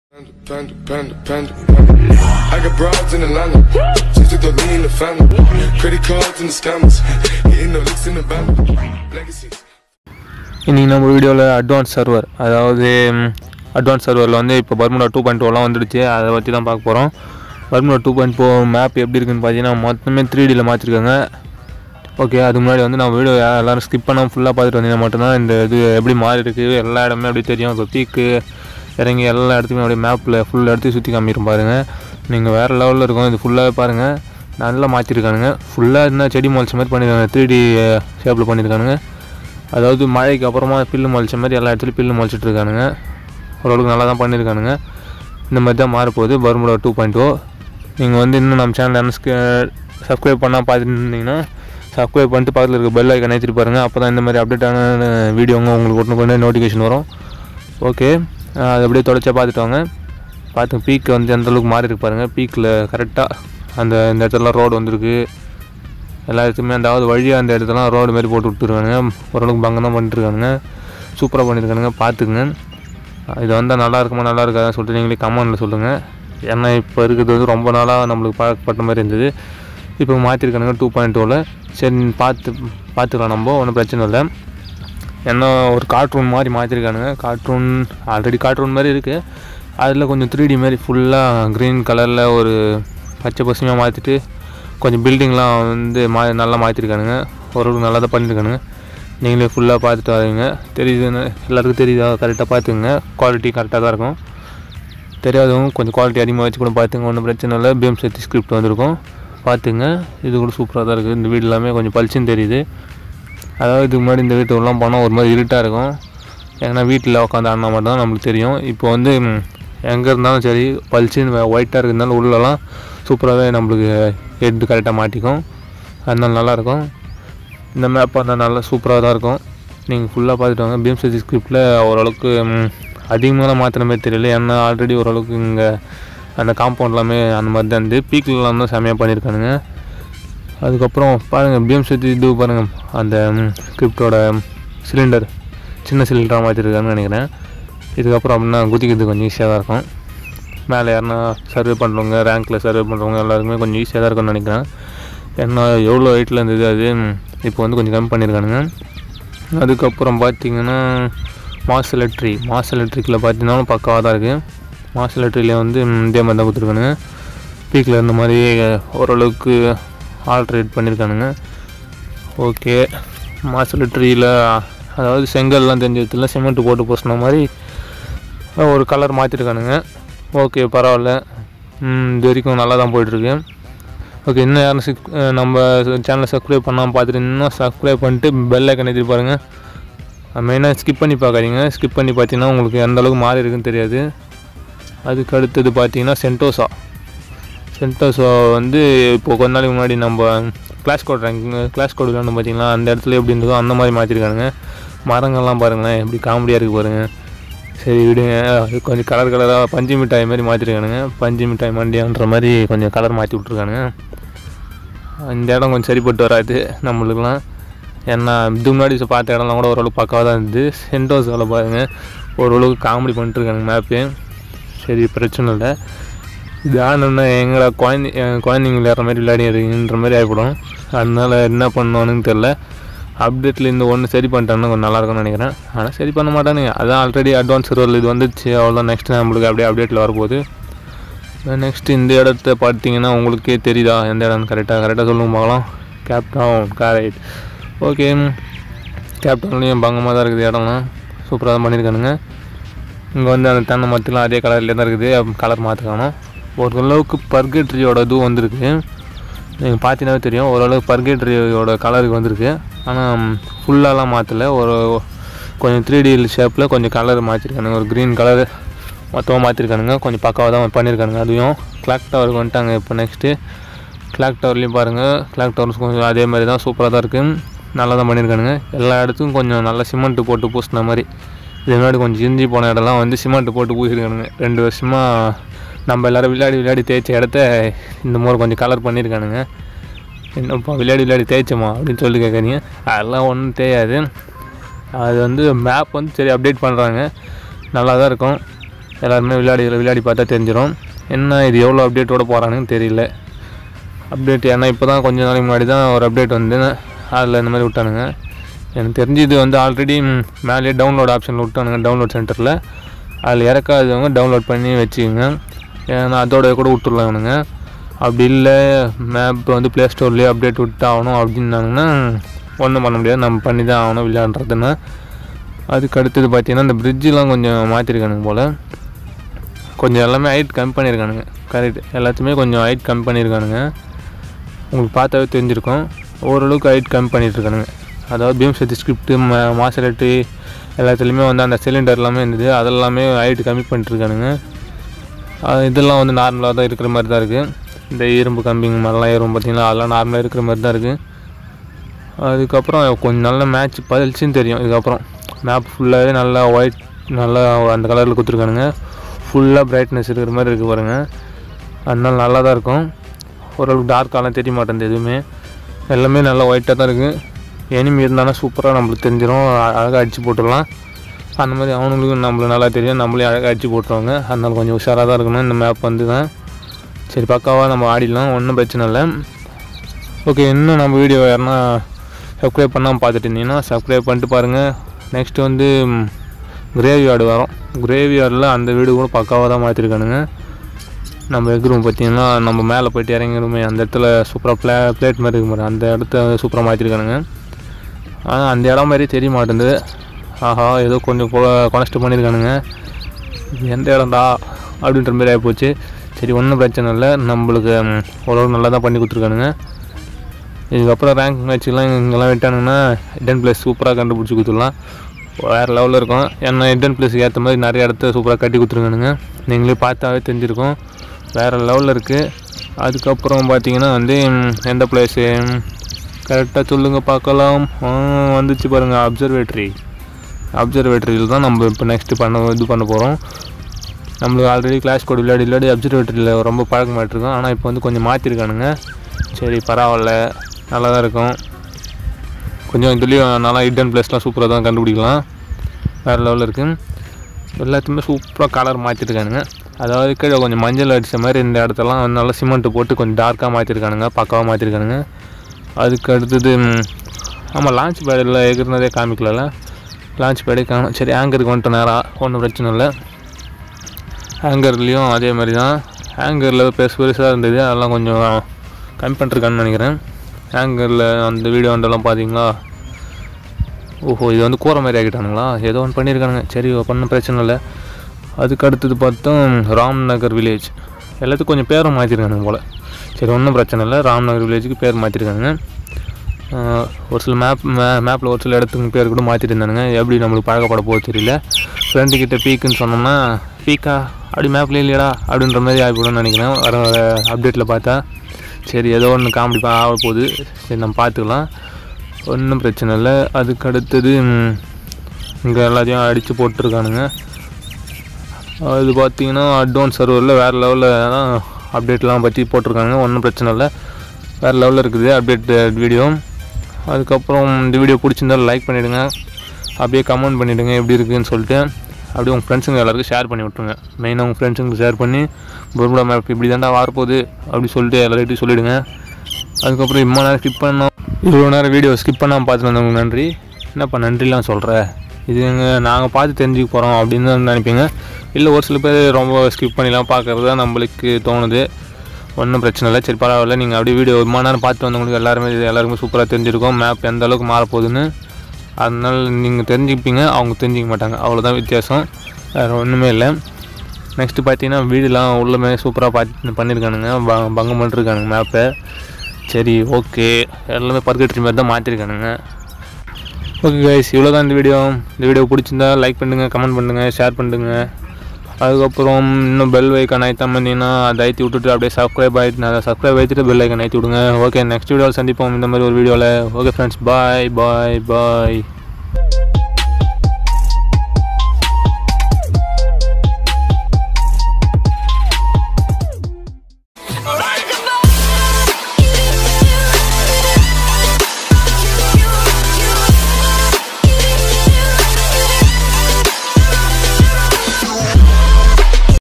Panda, panda, panda, panda, panda. I got broads in Atlanta. Just took the lean in the family. Credit cards and the scammers. Hitting the licks in the band. Legacies. இன்றைக்கி நம்ம வீடியோவில் advance server அதாவது advance சர்வரில் வந்து இப்போ Bermuda two point டூலாம் வந்துடுச்சு அதை பற்றி தான் பார்க்க போகிறோம் Bermuda two point four map எப்படி இருக்குன்னு பார்த்தீங்கன்னா மொத்தமே த்ரீ டியில் மாற்றிருக்காங்க ஓகே அதுக்கு முன்னாடி வந்து நம்ம வீடியோ எல்லோரும் ஸ்கிப் பண்ணாமல் ஃபுல்லாக பார்த்துட்டு வந்தீங்கன்னா மட்டும்தான் இந்த இது எப்படி மாறி இருக்குது எல்லா இடமே அப்படி தெரியும் இப்போ பீக்கு இறங்கி எல்லா இடத்துக்குமே அப்படியே மேப்பில் ஃபுல் இடத்தையும் சுற்றி காமிக்கிறோம் பாருங்கள் நீங்கள் வேறு லெவலில் இருக்கும் இது ஃபுல்லாகவே பாருங்கள் நல்லா மாற்றிருக்கானுங்க ஃபுல்லாக என்ன செடி முளைச்ச மாதிரி பண்ணியிருக்காங்க த்ரீ டி ஷேப்பில் பண்ணியிருக்கானுங்க அதாவது மழைக்கு அப்புறமா பில்லு முளைச்ச மாதிரி எல்லா இடத்துலையும் பில்லு முளைச்சிட்டு இருக்கானுங்க ஓரளவுக்கு நல்லா தான் பண்ணியிருக்கானுங்க இந்த மாதிரி தான் மாறப்போகுது பர்முடா டூ பாயிண்ட் ஓ நீங்கள் வந்து இன்னும் நம்ம சேனல் என்ன சப்ஸ்கிரைப் பண்ணால் பார்த்துட்டு இருந்தீங்கன்னா சப்ஸ்கிரைப் பண்ணிட்டு பக்கத்தில் இருக்க பெல் ஐக்கன் ஏற்றிட்டு பாருங்கள் அப்போ தான் இந்த மாதிரி அப்டேட்டான வீடியோங்க உங்களுக்கு ஒன்று கொண்டு நோட்டிஃபிகேஷன் வரும் ஓகே அது அப்படியே தொடச்சா பார்த்துட்டு வாங்க பார்த்து பீக் வந்து எந்த அளவுக்கு மாறி இருக்கு பாருங்கள் பீக்கில் கரெக்டாக அந்த இந்த இடத்துலலாம் ரோடு வந்திருக்கு எல்லா இடத்துக்குமே அதாவது வழியாக அந்த இடத்துலாம் ரோடு மாதிரி போட்டு விட்டுருக்கானுங்க ஓரளவுக்கு பங்கம் தான் பண்ணிட்டுருக்கானுங்க சூப்பராக பண்ணியிருக்கானுங்க பார்த்துக்குங்க இது வந்தால் நல்லா இருக்குமா நல்லா இருக்காதுன்னு சொல்லிட்டு நீங்களே கமெண்டில் சொல்லுங்கள் ஏன்னா இப்போ இருக்கிறது வந்து ரொம்ப நாளாக நம்மளுக்கு பழக்கப்பட்ட மாதிரி இருந்தது இப்போ மாற்றிருக்கானுங்க டூ பாயிண்ட் டூவில் சரி பார்த்து பார்த்துக்கலாம் நம்ம ஒன்றும் பிரச்சனை இல்லை ஏன்னா ஒரு கார்ட்டூன் மாதிரி மாற்றிருக்கானுங்க கார்ட்டூன் ஆல்ரெடி கார்ட்டூன் மாதிரி இருக்குது அதில் கொஞ்சம் த்ரீ டி மாதிரி ஃபுல்லாக க்ரீன் கலரில் ஒரு பச்சை பசுமையாக மாற்றிட்டு கொஞ்சம் பில்டிங்லாம் வந்து மா நல்லா மாற்றிருக்கானுங்க ஓரளவுக்கு நல்லா தான் பண்ணியிருக்கானுங்க நீங்களே ஃபுல்லாக பார்த்துட்டு வரீங்க தெரியுதுன்னு எல்லாருக்கும் தெரியுதா கரெக்டாக பார்த்துக்குங்க குவாலிட்டி கரெக்டாக தான் இருக்கும் தெரியாதவங்க கொஞ்சம் குவாலிட்டி அதிகமாக வச்சு கூட பார்த்துங்க ஒன்றும் பிரச்சனை இல்லை பிஎம் சேர்த்து ஸ்கிரிப்ட் வந்திருக்கும் பார்த்துங்க இது கூட சூப்பராக தான் இருக்குது இந்த வீடு எல்லாமே கொஞ்சம் பளிச்சுன்னு தெரியுது அதாவது இதுக்கு முன்னாடி இந்த வீட்டுக்குலாம் போனால் ஒரு மாதிரி இருட்டாக இருக்கும் ஏன்னா வீட்டில் உட்காந்து ஆடினா மட்டும் தான் நம்மளுக்கு தெரியும் இப்போ வந்து எங்கே இருந்தாலும் சரி பளிச்சுன்னு ஒயிட்டாக இருக்கிறதுனால உள்ளலாம் சூப்பராகவே நம்மளுக்கு ஹெட் கரெக்டாக மாட்டிக்கும் அதனால நல்லாயிருக்கும் இந்த மேப் வந்தால் நல்லா சூப்பராக தான் இருக்கும் நீங்கள் ஃபுல்லாக பார்த்துட்டு வாங்க பிஎம்சிசி ஸ்கிரிப்டில் ஓரளவுக்கு அதிகமாக மாற்றின மாதிரி தெரியல ஏன்னா ஆல்ரெடி ஓரளவுக்கு இங்கே அந்த காம்பவுண்ட் எல்லாமே அந்த மாதிரி தான் இருந்து பீக்லலாம் தான் செமையாக பண்ணியிருக்கானுங்க அதுக்கப்புறம் பாருங்கள் பிஎம்சிசி இது பாருங்கள் அந்த ஸ்கிரிப்டோட சிலிண்டர் சின்ன சிலிண்டராக மாற்றிருக்காருன்னு நினைக்கிறேன் இதுக்கப்புறம் அப்படின்னா குதிக்கிறது கொஞ்சம் ஈஸியாக தான் இருக்கும் மேலே யாருன்னா சர்வே பண்ணுறவங்க ரேங்க்கில் சர்வே பண்ணுறவங்க எல்லாருக்குமே கொஞ்சம் ஈஸியாக தான் இருக்கும்னு நினைக்கிறேன் ஏன்னா எவ்வளோ வெயிட்டில் இருந்தது அது இப்போ வந்து கொஞ்சம் கம்மி பண்ணியிருக்கானுங்க அதுக்கப்புறம் பார்த்தீங்கன்னா மாஸ் எலக்ட்ரி மாஸ் எலக்ட்ரிக்கில் பார்த்தீங்கன்னா பக்காவாக தான் இருக்குது மாஸ் எலக்ட்ரியில் வந்து இதே மாதிரி தான் கொடுத்துருக்கானுங்க பீக்கில் இருந்த மாதிரி ஓரளவுக்கு ஆல்ட்ரேட் பண்ணியிருக்கானுங்க ஓகே மாஸ் எலக்ட்ரியில் அதாவது செங்கல்லாம் தெரிஞ்ச இடத்துல சிமெண்ட் போட்டு பூசின மாதிரி ஒரு கலர் மாற்றிருக்கானுங்க ஓகே பரவாயில்ல இது வரைக்கும் நல்லா தான் போயிட்டுருக்கு ஓகே இன்னும் யாரும் சிக் நம்ம சேனலை சப்ஸ்கிரைப் பண்ணாமல் பார்த்துட்டு இன்னும் சப்ஸ்கிரைப் பண்ணிட்டு பெல் ஐக்கன் எழுதி பாருங்கள் மெயினாக ஸ்கிப் பண்ணி பார்க்காதீங்க ஸ்கிப் பண்ணி பார்த்தீங்கன்னா உங்களுக்கு எந்த அளவுக்கு மாறி இருக்குன்னு தெரியாது அதுக்கு அடுத்தது பார்த்தீங்கன்னா சென்டோசா சென்டோசா வந்து இப்போ கொஞ்ச நாளைக்கு முன்னாடி நம்ம clash squad ranking clash squad விளாண்டு பார்த்தீங்கன்னா அந்த இடத்துல எப்படி இருந்ததோ அந்த மாதிரி மாற்றிருக்கானுங்க மரங்கள்லாம் பாருங்களேன் எப்படி காமெடியாக இருக்குது பாருங்கள் சரி விடுங்க அது கொஞ்சம் கலர் கலராக பஞ்சு மிட்டாய் மாதிரி மாற்றிருக்கானுங்க பஞ்சு மிட்டாய் மண்டியான்ற மாதிரி கொஞ்சம் கலர் மாற்றி விட்ருக்கானுங்க இந்த இடம் கொஞ்சம் சரிப்பட்டு வராது நம்மளுக்குலாம் ஏன்னா இதுக்கு முன்னாடி பார்த்த இடம்லாம் கூட ஓரளவுக்கு பக்காவாக தான் இருந்தது சென்டோஸாவில் பாருங்கள் ஓரளவுக்கு காமெடி பண்ணிட்டுருக்கானுங்க மேப்பு சரி பிரச்சனை இல்லை இது ஆனோன்னா எங்களை குழந்தை குழந்தைங்க விளையாடுற மாதிரி விளையாடிடுறீங்கன்ற மாதிரி ஆகிப்படும் அதனால என்ன பண்ணணும்னு தெரில அப்டேட்டில் இந்த ஒன்று சரி பண்ணிட்டாங்கன்னா கொஞ்சம் நல்லாயிருக்கும்னு நினைக்கிறேன் ஆனால் சரி பண்ண மாட்டானுங்க அதான் ஆல்ரெடி அட்வான்ஸ் சர்வரில் இது வந்துச்சு அவ்வளோதான் நெக்ஸ்ட் நம்மளுக்கு அப்படியே அப்டேட்டில் வரப்போகுது நெக்ஸ்ட் இந்த இடத்த பார்த்தீங்கன்னா உங்களுக்கே தெரியுதா எந்த இடம் கரெக்டாக கரெக்டாக சொல்லுங்க பார்க்கலாம் கேப்டவுன் கரெக்ட் ஓகே கேப்டவுன்லேயும் பங்கமாக தான் இருக்குது இடம்லாம் சூப்பராக தான் பண்ணியிருக்கானுங்க இங்கே வந்து அந்த தென்னை மரத்துலாம் அதே கலர்லேயே தான் இருக்குது கலர் மாற்றிக்கணும் ஓரளவுக்கு பர்கேட்ரியோட இதுவும் வந்திருக்கு நீங்கள் பார்த்தீங்கன்னாவே தெரியும் ஓரளவுக்கு பர்கேட்ரியோட கலருக்கு வந்திருக்கு ஆனால் ஃபுல்லாலாம் மாற்றலை ஒரு கொஞ்சம் த்ரீ டி ஷேப்பில் கொஞ்சம் கலர் மாற்றிருக்கானுங்க ஒரு க்ரீன் கலர் மொத்தமாக மாற்றிருக்கானுங்க கொஞ்சம் பக்காவாக தான் பண்ணியிருக்கானுங்க அதுவும் கிளாக் டவருக்கு வந்துட்டாங்க இப்போ நெக்ஸ்ட்டு கிளாக் டவர்லேயும் பாருங்கள் கிளாக் டவர்ஸ் கொஞ்சம் அதே மாதிரி தான் சூப்பராக தான் இருக்குது நல்லா தான் பண்ணியிருக்கானுங்க எல்லா இடத்துக்கும் கொஞ்சம் நல்லா சிமெண்ட்டு போட்டு பூசின மாதிரி இது முன்னாடி கொஞ்சம் இஞ்சி போன இடம்லாம் வந்து சிமெண்ட்டு போட்டு பூசிருக்கானுங்க ரெண்டு வருஷமாக நம்ம எல்லோரும் விளையாடி விளையாடி தேய்ச்ச இடத்த இந்த முறை கொஞ்சம் கலர் பண்ணியிருக்கானுங்க என்னப்பா விளையாடி விளையாடி தேய்ச்சோமா அப்படின்னு சொல்லி கேட்குறீங்க அதெல்லாம் ஒன்றும் தேயாது அது வந்து மேப் வந்து சரி அப்டேட் பண்ணுறாங்க நல்லா தான் இருக்கும் எல்லாருமே விளையாடி விளையாடி பார்த்தா தெரிஞ்சிடும் என்ன இது எவ்வளோ அப்டேட்டோட போகிறானுன்னு தெரியல அப்டேட் ஏன்னா இப்போ தான் கொஞ்ச நாளைக்கு முன்னாடி தான் ஒரு அப்டேட் வந்து அதில் இந்த மாதிரி விட்டானுங்க எனக்கு தெரிஞ்சு இது வந்து ஆல்ரெடி மேலேயே டவுன்லோட் ஆப்ஷனில் விட்டானுங்க டவுன்லோட் சென்டரில் அதில் இறக்காதவங்க டவுன்லோட் பண்ணி வச்சுக்கோங்க ஏன்னா அதோட கூட விட்டுடலாம் இவனுங்க அப்படி இல்லை மேப் வந்து ப்ளே ஸ்டோர்லேயே அப்டேட் விட்டு ஆகணும் அப்படின்னாங்கன்னா ஒன்றும் பண்ண முடியாது நம்ம பண்ணி தான் ஆகணும் விளையாடுறதுன்னா அதுக்கு அடுத்தது பார்த்தீங்கன்னா இந்த பிரிட்ஜெலாம் கொஞ்சம் மாற்றிருக்கானுங்க போல் கொஞ்சம் எல்லாமே ஹைட் கம்மி பண்ணியிருக்கானுங்க கரெக்ட் எல்லாத்தையுமே கொஞ்சம் ஹைட் கம்மி பண்ணியிருக்கானுங்க உங்களுக்கு பார்த்தாவே தெரிஞ்சிருக்கும் ஓரளவுக்கு ஹைட் கம்மி பண்ணிட்டுருக்கானுங்க அதாவது பீம் சத்தி ஸ்கிரிப்ட்டு மா மாசரட்டு எல்லாத்துலேயுமே வந்து அந்த சிலிண்டர் எல்லாமே இருந்தது அதெல்லாமே ஹைட் கம்மி பண்ணிட்டுருக்கானுங்க அது இதெல்லாம் வந்து நார்மலாக தான் இருக்கிற மாதிரி தான் இருக்குது இந்த இரும்பு கம்பிங்க மாதிரிலாம் ஏறும் பார்த்தீங்களா அதெல்லாம் நார்மலாக இருக்கிற மாதிரி தான் இருக்குது அதுக்கப்புறம் கொஞ்சம் நல்ல மேட்ச் பதில்ச்சுன்னு தெரியும் இதுக்கப்புறம் மேப் ஃபுல்லாகவே நல்லா ஒயிட் நல்லா அந்த கலரில் கொடுத்துருக்கானுங்க ஃபுல்லாக பிரைட்னஸ் இருக்கிற மாதிரி இருக்குது பாருங்க அதனால நல்லா தான் இருக்கும் ஓரளவுக்கு டார்க்காலாம் தெரிய மாட்டேங்குது எதுவுமே எல்லாமே நல்லா ஒயிட்டாக தான் இருக்குது எனிமி இருந்தானா சூப்பராக நம்மளுக்கு தெரிஞ்சிடும் அழகாக அடித்து போட்டுடலாம் அந்த மாதிரி அவனுங்களுக்கும் நம்மளுக்கு நல்லா தெரியும் நம்மளே அழகாக அடித்து போட்டுருவாங்க அதனால கொஞ்சம் உஷாராக தான் இருக்கணும் இந்த மேப் வந்து தான் சரி பக்காவாக நம்ம ஆடிடலாம் ஒன்றும் பிரச்சனை இல்லை ஓகே இன்னும் நம்ம வீடியோ யாருன்னா சப்ஸ்கிரைப் பண்ணாமல் பார்த்துட்டு இருந்தீங்கன்னா சப்ஸ்கிரைப் பண்ணிட்டு பாருங்கள் நெக்ஸ்ட்டு வந்து கிரேவி ஆடு வரும் கிரேவி ஆடில் அந்த வீடு கூட பக்காவாக தான் மாற்றிருக்கானுங்க நம்ம எக் ரூம் பார்த்தீங்கன்னா நம்ம மேலே போயிட்டு இறங்கிருமே அந்த இடத்துல சூப்பராக ப்ளே பிளேட் மாதிரி இருக்கு பாரு அந்த இடத்த சூப்பராக மாற்றிருக்கானுங்க ஆனால் அந்த இடம் மாதிரி தெரிய மாட்டேங்குது ஆஹா ஏதோ கொஞ்சம் கொனஸ்ட் பண்ணியிருக்கானுங்க இது எந்த இடம்டா அப்படின்ற மாதிரி ஆகிப்போச்சு சரி ஒன்றும் பிரச்சனை இல்லை நம்மளுக்கு ம், ஓரளவு நல்லா தான் பண்ணி கொடுத்துருக்கானுங்க இதுக்கப்புறம் ரேங்க் மேட்ச்லாம் இங்கெல்லாம் விட்டானுங்கன்னா ஹிடன் பிளேஸ் சூப்பராக கண்டுபிடிச்சி கொடுத்துடலாம் வேறு லெவலில் இருக்கும் ஏன்னா ஹிடன் பிளேஸுக்கு ஏற்ற மாதிரி நிறைய இடத்த சூப்பராக கட்டி கொடுத்துருக்கானுங்க நீங்களே பார்த்தாவே தெரிஞ்சிருக்கும் வேறு லெவலில் இருக்குது அதுக்கப்புறம் பார்த்தீங்கன்னா வந்து ம், எந்த பிளேஸு கரெக்டாக சொல்லுங்கள் பார்க்கலாம் ஆ, வந்துச்சு பாருங்கள் அப்சர்வேட்டரி அப்சர்வேட்டரியில் தான் நம்ம இப்போ நெக்ஸ்ட்டு பண்ண இது பண்ண போகிறோம் நம்மளுக்கு ஆல்ரெடி கிளாஸ் கோட் விளையாடி விளையாடி அப்சர்வேட்டரியில் ரொம்ப பழக்கமாயிட்ருக்கோம் ஆனால் இப்போ வந்து கொஞ்சம் மாற்றிருக்கானுங்க சரி பரவாயில்ல நல்லா தான் இருக்கும் கொஞ்சம் இதுலேயும் நல்லா ஹிடன் பிளேஸ்லாம் சூப்பராக தான் கண்டுபிடிக்கலாம் வேறு லெவலில் இருக்குது எல்லாத்தையுமே சூப்பராக கலர் மாற்றிருக்கானுங்க அதாவது கீழே கொஞ்சம் மஞ்சள் அடித்த மாதிரி இந்த இடத்தெல்லாம் வந்து நல்லா சிமெண்ட்டு போட்டு கொஞ்சம் டார்க்காக மாற்றிருக்கானுங்க பக்காவாக மாற்றிருக்கானுங்க அதுக்கு அடுத்தது ம், ஆமாம் லான்ச் பேடில் எகிறனதே காமிக்கல லான்ச் பேடே காணும் சரி ஆங்கருக்கு வந்துட்டு நேரம் ஒன்றும் பிரச்சனை இல்லை ஹேங்கர்லேயும் அதே மாதிரி தான் ஹேங்கரில் பெருசு பெருசாக இருந்தது அதெல்லாம் கொஞ்சம் கம்மி பண்ணிருக்கான்னு நினைக்கிறேன் ஹேங்கரில் அந்த வீடியோ வந்தெல்லாம் பார்த்தீங்களா ஓஹோ இது வந்து கூரை மாதிரி ஆக்கிட்டானுங்களா ஏதோ ஒன்று பண்ணியிருக்கானுங்க சரி ஒன்றும் பிரச்சனை இல்லை அதுக்கு அடுத்தது பார்த்தோம் ராம் நகர் வில்லேஜ் எல்லாத்துக்கும் கொஞ்சம் பேரும் மாற்றிருக்கானுங்க போல் சரி ஒன்றும் பிரச்சனை இல்லை ராம் நகர் வில்லேஜுக்கு பேர் மாற்றிருக்கானுங்க ஆஹ் ஒரு சில மேப் மே மேப்பில் ஒரு சில இடத்துக்கு பேர் கூட மாற்றிட்டு இருந்தானுங்க எப்படி நம்மளுக்கு பழக்கப்பட போகுது தெரியல ஃப்ரெண்டு கிட்ட பீக்குன்னு சொன்னோம்னா பீக்கா அப்படி மேப்ல இல்லையடா அப்படின்ற மாதிரி ஆகிப்போடும்னு நினைக்கிறேன் வர அப்டேட்டில் பார்த்தா சரி ஏதோ ஒன்று காமெடி ஆக போகுது சரி நம்ம பார்த்துக்கலாம் ஒன்றும் பிரச்சனை இல்லை அதுக்கு அடுத்தது இங்கே எல்லாத்தையும் அடித்து போட்டிருக்கானுங்க அது பார்த்தீங்கன்னா அட்வான்ஸ் சர்வரில் வேறு லெவலில் தான் அப்டேட்லாம் பற்றி போட்டிருக்காங்க ஒன்றும் பிரச்சனை இல்லை வேறு லெவலில் இருக்குது அப்டேட் வீடியோ அதுக்கப்புறம் இந்த வீடியோ பிடிச்சிருந்தாலும் லைக் பண்ணிவிடுங்க அப்படியே கமெண்ட் பண்ணிவிடுங்க எப்படி இருக்குதுன்னு சொல்லிட்டு அப்படியே உங்கள் ஃப்ரெண்ட்ஸுங்க எல்லாருக்கும் ஷேர் பண்ணி விட்ருங்க மெயினாக உங்கள் ஃப்ரெண்ட்ஸுங்களுக்கு ஷேர் பண்ணி பர்முடா மேப் இப்படி தாண்டா வரப்போகுது அப்படி சொல்லிட்டு எல்லார்கிட்டையும் சொல்லிவிடுங்க அதுக்கப்புறம் இம்மா நேரம் ஸ்கிப் பண்ணோம் இவ்வளோ நேரம் வீடியோ ஸ்கிப் பண்ணாமல் பார்த்துட்டு வந்தவங்களுக்கு நன்றி என்னப்பா நன்றிலாம் சொல்கிற இது எங்கள் நாங்கள் பார்த்து தெரிஞ்சுக்க போகிறோம் அப்படின்னு தான் நினைப்பீங்க இல்லை ஒரு சில பேர் ரொம்ப ஸ்கிப் பண்ணிலாம் பார்க்குறது தான் நம்மளுக்கு தோணுது ஒன்றும் பிரச்சனை இல்லை சரி பரவாயில்ல நீங்கள் அப்படியே வீடியோ ஒரு மணி நேரம் பார்த்து வந்தவங்களுக்கு எல்லாருமே இது எல்லாருமே சூப்பராக தெரிஞ்சிருக்கும் மேப் எந்த அளவுக்கு மாறப்போகுதுன்னு அதனால நீங்கள் தெரிஞ்சுப்பீங்க அவங்க தெரிஞ்சிக்க மாட்டாங்க அவ்வளோதான் வித்தியாசம் வேறு ஒன்றுமே இல்லை நெக்ஸ்ட்டு பார்த்தீங்கன்னா வீடுலாம் உள்ளமே சூப்பராக பார்த்து பண்ணியிருக்கானுங்க ப பங்கம் பண்ணிருக்கானுங்க மேப்பை சரி ஓகே எல்லாமே பர்கட்ரி மாதிரி தான் மாற்றிருக்கானுங்க ஓகே கைஸ் இவ்வளோ தான் இந்த வீடியோ இந்த வீடியோ பிடிச்சிருந்தா லைக் பண்ணுங்கள் கமெண்ட் பண்ணுங்கள் ஷேர் பண்ணுங்க அதுக்கப்புறம் இன்னும் பெல் ஐக்கான் ஆயிட்டாம இருந்தீங்கன்னா அதை ஐத்தி விட்டுட்டு அப்படியே சப்ஸ்கிரைப் ஆகிட்டு அதை சப்ஸ்கிரைப் ஆகிட்டு பெல் ஐக்கான் ஐத்தி விடுங்க ஓகே நெக்ஸ்ட் வீடியோவில் சந்திப்போம் இந்த மாதிரி ஒரு வீடியோவில் ஓகே ஃப்ரெண்ட்ஸ் பாய் பாய் பாய்